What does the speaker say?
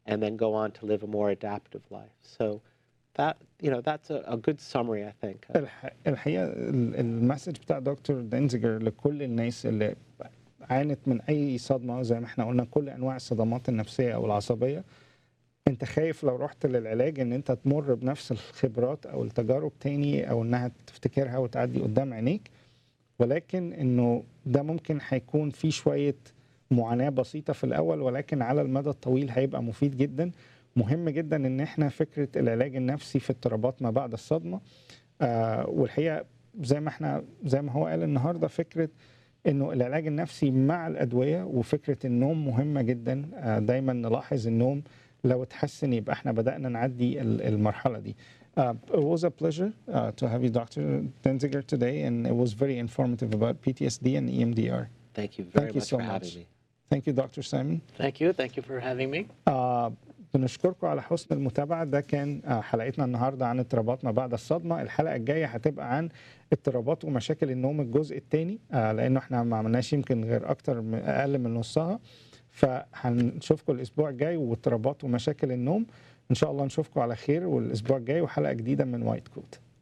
and then go on to live a more adaptive life. So that you know that's a, a good summary, I think. of- الح- الحقيقه ال- المسج بتاع دكتور دينزجر لكل الناس اللي عانت من اي صدمه زي ما احنا قلنا كل انواع الصدمات النفسيه او العصبيه انت خايف لو رحت للعلاج ان انت تمر بنفس الخبرات او التجارب تاني او انها تفتكرها وتعدي قدام عينيك ولكن انه ده ممكن هيكون في شويه معاناه بسيطه في الاول ولكن على المدى الطويل هيبقى مفيد جدا مهم جدا ان احنا فكره العلاج النفسي في اضطرابات ما بعد الصدمه آه والحقيقه زي ما احنا زي ما هو قال النهارده فكره انه العلاج النفسي مع الادويه وفكره النوم مهمه جدا آه دايما نلاحظ النوم لو اتحسن يبقى احنا بدانا نعدي ال- المرحله دي. Uh, it was a pleasure uh, to have you, Dr. Denziger, today, and it was very informative about PTSD and EMDR. Thank you very Thank you much so for much. having me. Thank you, Dr. Simon. Thank you. Thank you for having me. آه بنشكركم على حسن المتابعة ده كان آه حلقتنا النهاردة عن اضطرابات ما بعد الصدمة الحلقة الجاية هتبقى عن اضطرابات ومشاكل النوم الجزء الثاني آه لأنه احنا ما عملناش يمكن غير أكتر من أقل من نصها فهنشوفكم الأسبوع الجاي واضطرابات ومشاكل النوم إن شاء الله نشوفكم على خير والأسبوع الجاي وحلقة جديدة من وايت كوت